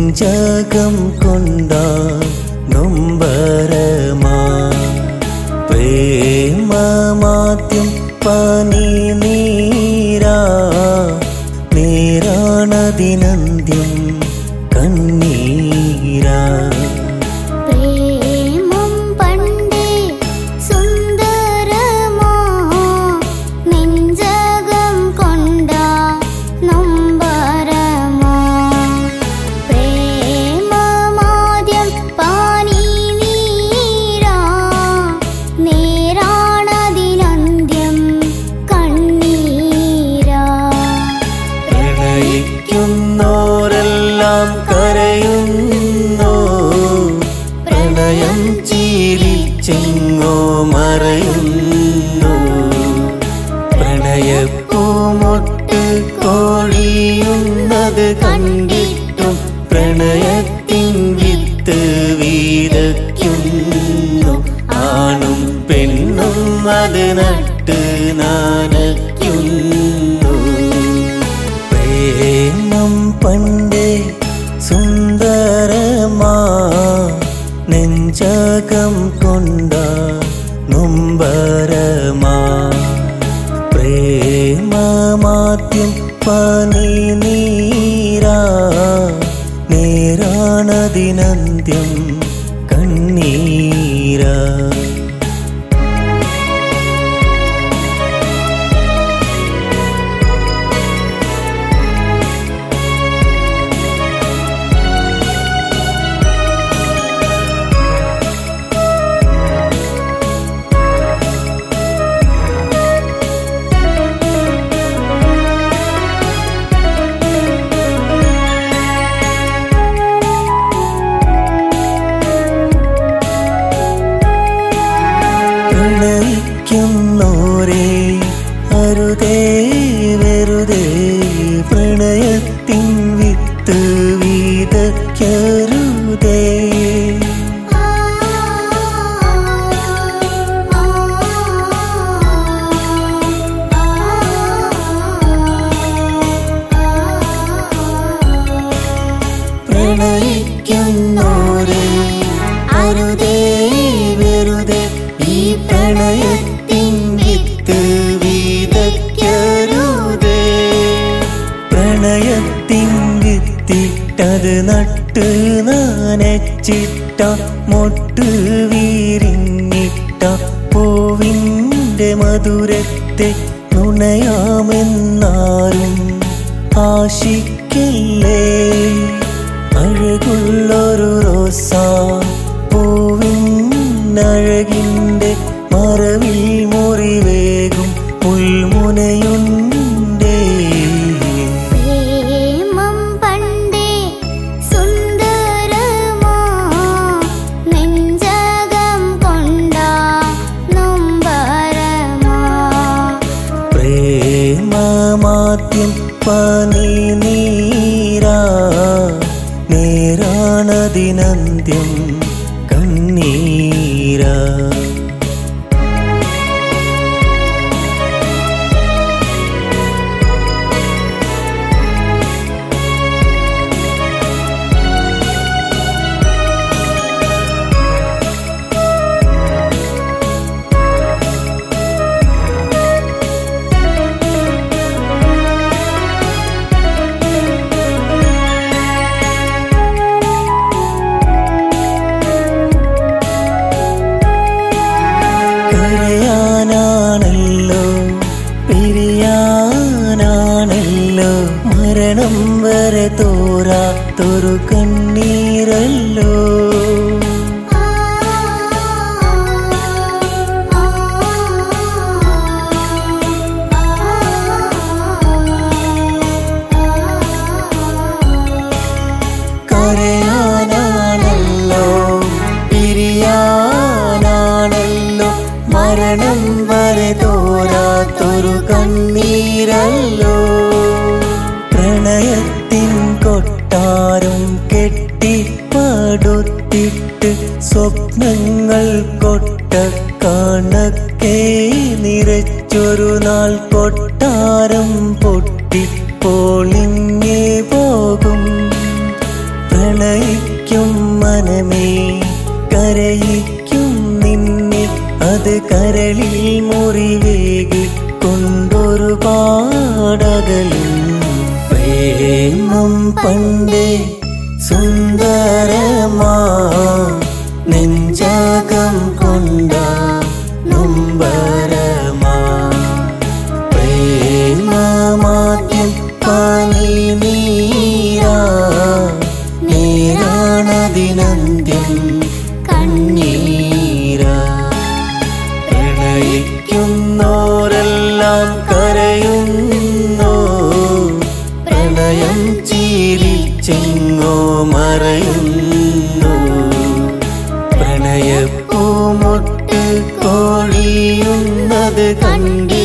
നെഞ്ചകം കൊണ്ട നൊമ്പരമാ പ്രേമമാദ്യം പനി നീരാ നേരാണതിനന്ത്യം കണ്ണീരാ പ്രേമം പണ്ടേ സുന്ദരമോ നെഞ്ചകം കൊണ്ട നൊമ്പരമോ പ്രേമമാദ്യം പാനി നീരാ നേരാണതിനന്ത്യം കണ്ണീരാ പ്രണയിക്കുന്നോരെല്ലാം കരയുന്നു പ്രണയം ചീലിച്ചെങ്ങോ മറയുന്നു പ്രണയപ്പൂമൊട്ട് കോഴിയുന്നത് കണ്ടിട്ടും പ്രണയത്തിൻ വിത്ത് വീതയ്ക്കുന്നു ആണും പെണ്ണും അത് നട്ട് നനയ്ക്കുന്നു പ്രേമം പണ്ടേ സുന്ദരമാ നെഞ്ചകം കൊണ്ട നൊമ്പരമാ പ്രേമമാദ്യം പനി നീരാ നേരാണതിനന്ത്യം കണ്ണീരാ പ്രണയിക്കുന്നോരേ അരുതേ വെറുതെ പ്രണയത്തിൻ വിത്ത് വീതയ്ക്കരുതേ പ്രണയിക്കുന്നോരേ അരുതേ വെറുതെ ഈ പ്രണയത്തിൻ വിത്ത് വീതയ്ക്കരുതേ പ്രണയത്തിൻ വിത്തിട്ടത് നട്ട് നനച്ചിട്ട മൊട്ട് വീരിഞ്ഞിട്ട പൂവിൻ്റെ മധുരത്തെ നുണയാമെന്നാരും ആശിക്കില്ലേ അഴകുള്ളൊരു റോസാ പൂവിനഴകിൻ്റെ മറവിൽ മുറിവേകും മുൾമുനയുണ്ടേ പ്രേമം പണ്ടേ സുന്ദരമോ നെഞ്ചകം കൊണ്ട നൊമ്പരമോ പ്രേമമാദ്യം പനി നീരാ നേരാണതിനന്ത്യം കണ്ണീരാ കരയാനാണല്ലോ പിരിയാനാണല്ലോ മരണം വരെ തോരാത്തൊരു കണ്ണീരല്ലോ കരയാനാണല്ലോ പിരിയാനാണല്ലോ മരണം വരെ തോരാത്തൊരു കണ്ണീരല്ലോ പ്രണയത്തിൻ കൊട്ടാരം കെട്ടിപ്പടുത്തിട്ട് സ്വപ്നങ്ങൾ കൊട്ട കണക്കെ നിറച്ചൊരു നാൾ കൊട്ടാരം പൊട്ടി പൊളിഞ്ഞേ പോകും പ്രണയ പ്രണയിക്കും മനമേ കരയിക്കും നിന്നെ അത് കരളിൽ മുറിവേകി കൊണ്ടൊരു പാടകലും പ്രേമം പണ്ടേ സുന്ദരമാ നെഞ്ചകം കൊണ്ട നൊമ്പരമാ പ്രേമമാദ്യം പാനി നീരാ നേരാണതിനന്ത്യം കണ്ണീരാ പ്രണയിക്കുന്നോരെല്ലാം കരയുന്നു പ്രണയം ചീരിച്ചെങ്ങോ മറയുന്നു പ്രണയപ്പൂമൊട്ട് കോഴിയുന്നത് കണ്ടി